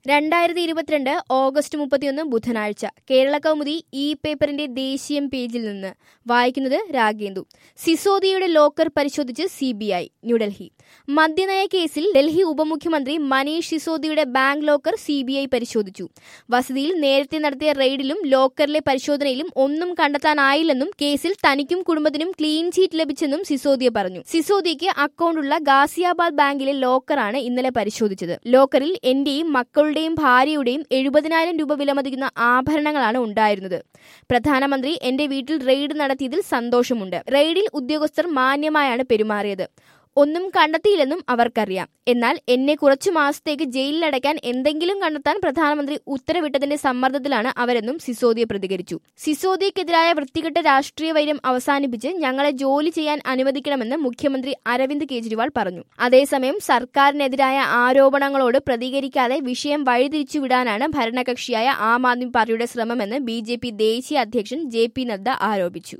രണ്ടായിരത്തി ഇരുപത്തിരണ്ട് ഓഗസ്റ്റ് മുപ്പത്തിയൊന്ന് ബുധനാഴ്ച കേരള കൗമുദി ഇ പേപ്പറിന്റെ ദേശീയം പേജിൽ നിന്ന് വായിക്കുന്നത് രാഗേന്ദു സിസോദിയുടെ ലോക്കർ പരിശോധിച്ച് സി ബി ഐ ന്യൂഡൽഹി മദ്യനയ കേസിൽ ഡൽഹി ഉപമുഖ്യമന്ത്രി മനീഷ് സിസോദിയുടെ bank locker C B I പരിശോധിച്ചു വസതിയിൽ നേരത്തെ നടത്തിയ റെയ്ഡിലും ലോക്കറിലെ പരിശോധനയിലും ഒന്നും കണ്ടെത്താനായില്ലെന്നും കേസിൽ തനിക്കും കുടുംബത്തിനും ക്ലീൻ ചീറ്റ് ലഭിച്ചെന്നും സിസോദിയ പറഞ്ഞു സിസോദിയയ്ക്ക് അക്കൗണ്ടുള്ള ഗാസിയാബാദ് ബാങ്കിലെ ലോക്കറാണ് ഇന്നലെ പരിശോധിച്ചത് ലോക്കറിൽ എന്റെയും മക്കളുടെയും ഭാര്യയുടെയും എഴുപതിനായിരം രൂപ വിലമതിക്കുന്ന ആഭരണങ്ങളാണ് ഉണ്ടായിരുന്നത് പ്രധാനമന്ത്രി എന്റെ വീട്ടിൽ റെയ്ഡ് നടത്തിയതിൽ സന്തോഷമുണ്ട് റെയ്ഡിൽ ഉദ്യോഗസ്ഥർ മാന്യമായാണ് പെരുമാറിയത് ഒന്നും കണ്ടെത്തിയില്ലെന്നും അവർക്കറിയാം എന്നാൽ എന്നെ കുറച്ചു മാസത്തേക്ക് ജയിലിലടയ്ക്കാൻ എന്തെങ്കിലും കണ്ടെത്താൻ പ്രധാനമന്ത്രി ഉത്തരവിട്ടതിന്റെ സമ്മർദ്ദത്തിലാണ് അവരെന്നും സിസോദിയ പ്രതികരിച്ചു സിസോദിയക്കെതിരായ വൃത്തികെട്ട രാഷ്ട്രീയ വൈര്യം അവസാനിപ്പിച്ച് ഞങ്ങളെ ജോലി ചെയ്യാൻ അനുവദിക്കണമെന്ന് മുഖ്യമന്ത്രി അരവിന്ദ് കെജ്രിവാൾ പറഞ്ഞു അതേസമയം സർക്കാരിനെതിരായ ആരോപണങ്ങളോട് പ്രതികരിക്കാതെ വിഷയം വഴിതിരിച്ചുവിടാനാണ് ഭരണകക്ഷിയായ ആം ആദ്മി പാർട്ടിയുടെ ശ്രമമെന്ന് ബി ദേശീയ അധ്യക്ഷൻ ജെ പി നദ്ദ ആരോപിച്ചു